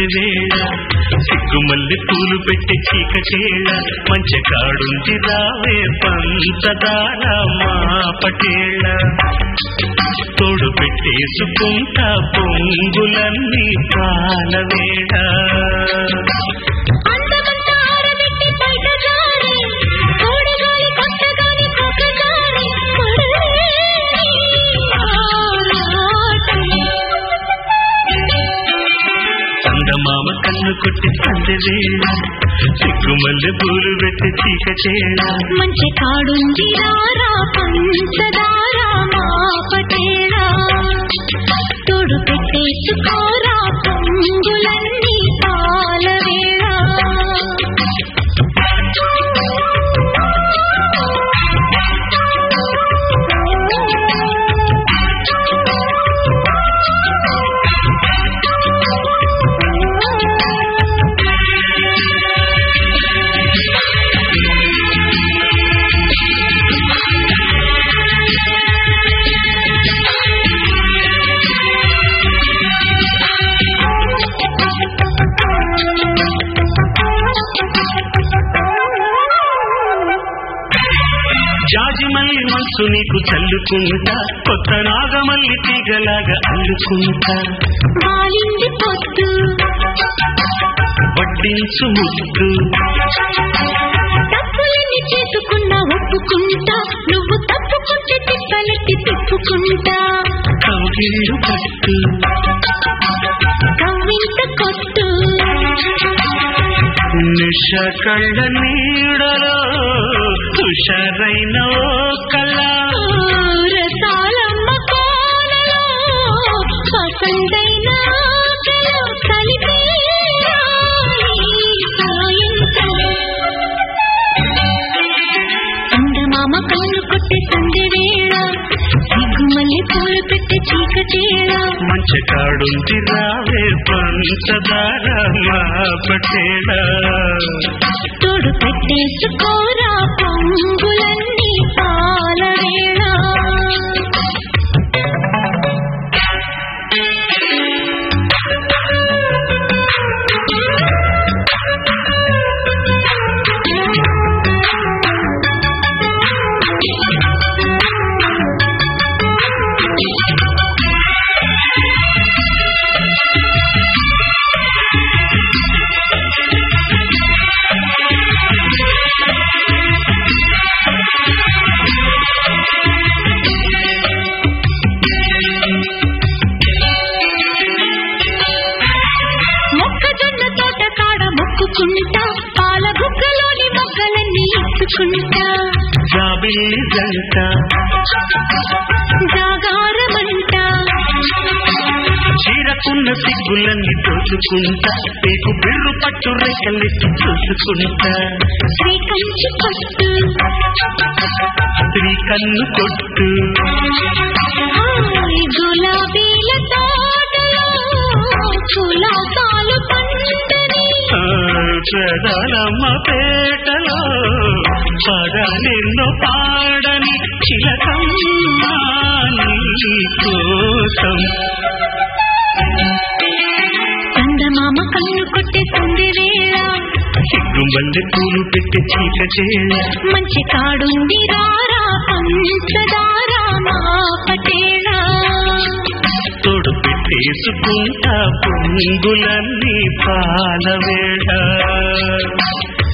సంధి వేళ సిగ్గుమల్లి పూలు పెట్టి చీక చేళ మంచి కాడుంది రావే పంచదార మా పటేళ తోడు పెట్టేసుకుంటా పొంగులన్నీ పాలవేళ అందమంతా ఆరబెట్టి బయట జారి, తోడుగాలి కొట్టగాని కొట్టగాని, చందమామ కన్ను కొట్టి సంధి వేళ సిగ్గుమల్లి పూలు పెట్టి చీక చేళ మంచి కాడుంది రారా పంచదార మా పటేరా తోడు పెట్టేసుకోరా పొంగులన్నీ పాలవేళ జాజిమల్లి మనసు నీకు చల్లుకుంటా కొత్త నాగమల్లి తీగలాగా అల్లుకుంటా మాలింది పొద్దు వడ్డించు ముద్దు తప్పులని చేసుకున్నా ఒప్పుకుంటా నువ్వు తప్పుకుంటే తిప్పలెట్టి తిప్పుకుంటా కౌగిళ్ళు పట్టు కవ్వింత కొట్టు నిష కళ్ళ నీడలో హుషారైన ఓ కళ రసాలమ్మ కోనలో పసందైన ఆటలో కలిపి చందమామ కళ్ళు కొట్టే సంధి వేళ సిగ్గుమల్లి పూలు పెట్టే చీకటేళ మంచి కాడుంది రావే పంచదార మా పటేళ తోడు పెట్టేసుకోరా పొంగులన్నీ పాలవేళ మొక్కజొన్న తోట కాడ మొక్కుకుంటా పాల బుక్కలోని మొక్కలన్నీ ఎత్తుకుంటా జాబిల్లి జంట జాగారమంట చీరకున్న సిగ్గులన్నీ దోచుకుంటా నీకు బిర్రు పట్టు రేఖలెత్తి చూసుకుంటా శ్రీ కంచి పట్టు స్త్రీ కన్ను కొట్టు హాయ్ గులాబీల తోటలో కులాసాలు పంటని ఆ, ప్రధానమ్మ పేటలో పద నిన్ను పాడని చిలకమ్మ నీ కోసం చందమామ కన్ను కొట్టే సంధి వేళ సిగ్గుమల్లె పూలు పెట్టి చీక చేయ మంచి కాడుంది రారా పంచదార మా పటేళ తోడు పెట్టేసుకుంటా పొంగులన్నీ పాలవేళ